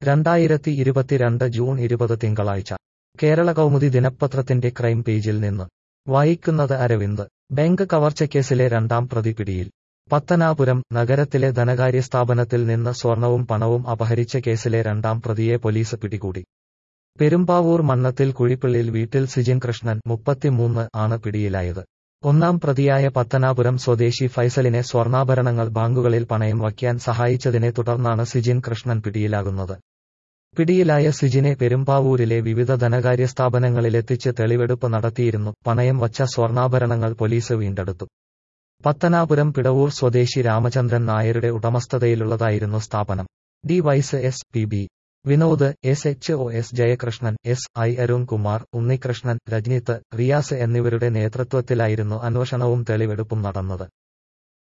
രണ്ടായിരത്തി ഇരുപത്തിരണ്ട് ജൂൺ ഇരുപത് തിങ്കളാഴ്ച കേരള കൗമുദി ദിനപത്രത്തിന്റെ ക്രൈം പേജിൽ നിന്ന് വായിക്കുന്നത് അരവിന്ദ് ബാങ്ക് കവർച്ചക്കേസിലെ രണ്ടാം പ്രതി പിടിയിൽ പത്തനാപുരം നഗരത്തിലെ ധനകാര്യ സ്ഥാപനത്തിൽ നിന്ന് സ്വർണവും പണവും അപഹരിച്ച കേസിലെ രണ്ടാം പ്രതിയെ പോലീസ് പിടികൂടി പെരുമ്പാവൂർ മണ്ണത്തിൽ കുഴിപ്പള്ളിൽ വീട്ടിൽ സിജിൻ കൃഷ്ണൻ മുപ്പത്തിമൂന്ന് ആണ് പിടിയിലായത് ഒന്നാം പ്രതിയായ പത്തനാപുരം സ്വദേശി ഫൈസലിനെ സ്വർണ്ണാഭരണങ്ങൾ ബാങ്കുകളിൽ പണയം വയ്ക്കാൻ സഹായിച്ചതിനെ തുടർന്നാണ് സിജിൻ കൃഷ്ണൻ പിടിയിലാകുന്നത് പിടിയിലായ സിജിനെ പെരുമ്പാവൂരിലെ വിവിധ ധനകാര്യ സ്ഥാപനങ്ങളിലെത്തിച്ച് തെളിവെടുപ്പ് നടത്തിയിരുന്നു പണയം വച്ച സ്വർണ്ണാഭരണങ്ങൾ പോലീസ് വീണ്ടെടുത്തു പത്തനാപുരം പിടവൂർ സ്വദേശി രാമചന്ദ്രൻ നായരുടെ ഉടമസ്ഥതയിലുള്ളതായിരുന്നു സ്ഥാപനം D Y S P B Vinod S H O S Jayakrishnan S I Arunkumar Unnikrishnan Rajnith Riyas എന്നിവരുടെ നേതൃത്വത്തിലായിരുന്നു അന്വേഷണവും തെളിവെടുപ്പും നടന്നത്